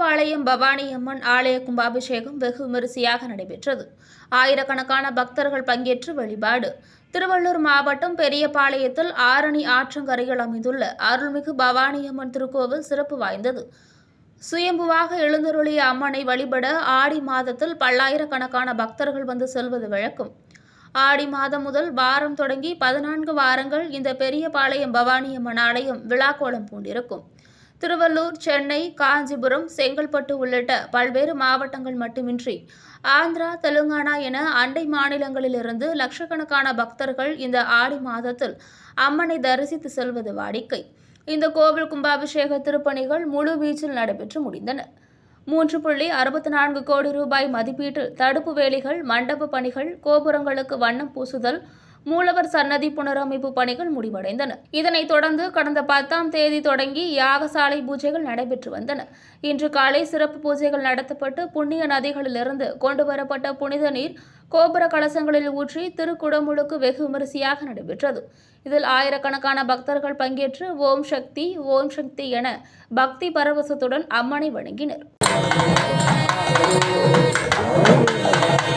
பெரியபாளையம் பவானி அம்மன் ஆலய கும்பாபிஷேகம் வெகு விமரிசையாக நடைபெற்றது ஆயிரக்கணக்கான பக்தர்கள் பங்கேற்று வழிபாடு திருவள்ளூர் மாவட்டம் பெரியபாளையத்தில் ஆரணி ஆற்றங்கரையில் அமைந்துள்ள அருள்மிகு பவானியம்மன் திருக்கோவில் சிறப்பு வாய்ந்தது சுயம்புவாக எழுந்தருளிய அம்மனை வழிபட ஆடி மாதத்தில் பல்லாயிரக்கணக்கான பக்தர்கள் வந்து செல்வது வழக்கம் ஆடி மாதம் முதல் வாரம் தொடங்கி பதினான்கு வாரங்கள் இந்த பெரியபாளையம் பவானியம்மன் ஆலயம் விழாக்கோலம் பூண்டிருக்கும் திருவள்ளூர் சென்னை காஞ்சிபுரம் செங்கல்பட்டு உள்ளிட்ட பல்வேறு மாவட்டங்கள் மட்டுமின்றி ஆந்திரா தெலுங்கானா என அண்டை மாநிலங்களிலிருந்து லட்சக்கணக்கான பக்தர்கள் இந்த ஆடி மாதத்தில் அம்மனை தரிசித்து செல்வது வாடிக்கை இந்த கோவில் கும்பாபிஷேக திருப்பணிகள் முழு வீச்சில் நடைபெற்று முடிந்தன மூன்று புள்ளி அறுபத்தி நான்கு கோடி ரூபாய் மதிப்பீட்டில் தடுப்பு வேலிகள் மண்டப பணிகள் கோபுரங்களுக்கு வண்ணம் பூசுதல் மூலவர் சன்னதி புனரமைப்பு பணிகள் முடிவடைந்தன இதனைத் தொடர்ந்து கடந்த பத்தாம் தேதி தொடங்கி யாகசாலை பூஜைகள் நடைபெற்று வந்தன இன்று காலை சிறப்பு பூஜைகள் நடத்தப்பட்டு புண்ணிய நதிகளிலிருந்து கொண்டு வரப்பட்ட புனித நீர் கோபுர கலசங்களில் ஊற்றி திருக்குடமுழுக்கு வெகு விமரிசையாக நடைபெற்றது இதில் ஆயிரக்கணக்கான பக்தர்கள் பங்கேற்று ஓம் சக்தி ஓம் சக்தி என பக்தி பரவசத்துடன் அம்மனை வணங்கினர்